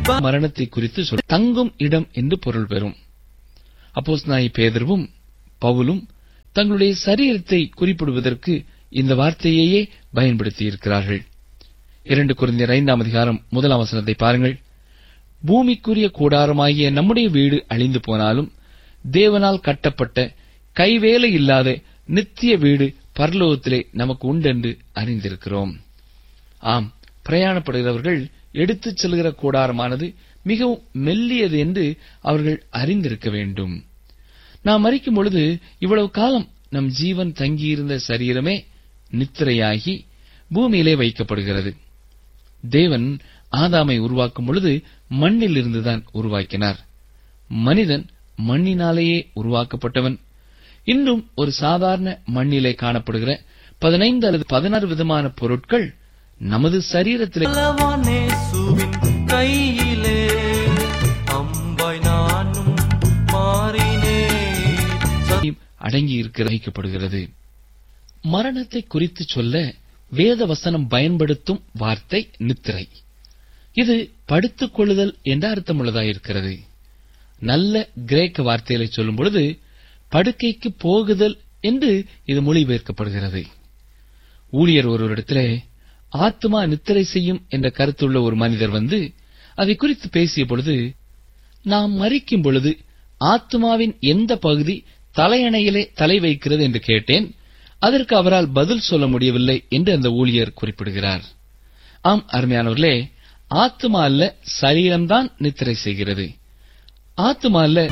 மரணத்தை குறித்து சொல் தங்கும் இடம் என்று பொருள் பெறும் அப்போஸ்தலனாகிய பேதருவும் பவுலும் தங்களுடைய சரீரத்தை குறிப்பிடுவதற்கு இந்த வார்த்தையையே பயன்படுத்தியிருக்கிறார்கள் இரண்டு குருந்தியர் ஐந்தாம் அதிகாரம் முதலாம் வசனத்தை பாருங்கள் பூமிக்குரிய கூடாரமாகிய நம்முடைய வீடு அழிந்து போனாலும் தேவனால் கட்டப்பட்ட கைவேலை இல்லாத நித்திய வீடு பரலோகத்திலே நமக்கு உண்டென்று அறிந்திருக்கிறோம் ஆம் பிரயாணப்படுகிறவர்கள் எடுத்துச் செல்கிற கூடாரமானது மிகவும் மெல்லியது என்று அவர்கள் அறிந்திருக்க வேண்டும் நாம் மறிக்கும் பொழுது இவ்வளவு காலம் நம் ஜீவன் தங்கியிருந்த சரீரமே நித்திரையாகி பூமியிலே வைக்கப்படுகிறது தேவன் ஆதாமை உருவாக்கும் பொழுது மண்ணில் இருந்துதான் உருவாக்கினார் மனிதன் மண்ணினாலேயே உருவாக்கப்பட்டவன் இன்றும் ஒரு சாதாரண மண்ணிலே காணப்படுகிற பதினைந்து அல்லது பதினாறு விதமான பொருட்கள் நமது சரீரத்திலே பலவானேசுவின் கையிலே அம்பாய் நானும் மாறினேன் அடங்கி இருக்க வைக்கப்படுகிறது மரணத்தை குறித்து சொல்ல வேத வசனம் பயன்படுத்தும் வார்த்தை நித்திரை இது படுத்துக் கொள்ளுதல் என்ற அர்த்தமுள்ளதாயிருக்கிறது நல்ல கிரேக்க வார்த்தைகளை சொல்லும் பொழுது படுக்கைக்கு போகுதல் என்று இது மொழிபெயர்க்கப்படுகிறது ஊழியர் ஒருவரிடத்திலே ஆத்மா நித்திரை செய்யும் என்ற கருத்துள்ள ஒரு மனிதர் வந்து அதை குறித்து பேசிய பொழுது நாம் மறிக்கும் பொழுது ஆத்மாவின் எந்த பகுதி தலையணையிலே தலை வைக்கிறது என்று கேட்டேன் அதற்கு அவரால் பதில் சொல்ல முடியவில்லை என்று அந்த ஊழியர் குறிப்பிடுகிறார் ஆம் அருமையானவர்களே ஆத்மா அல்ல சரீரம்தான் நித்திரை செய்கிறது ஆத்மா அல்ல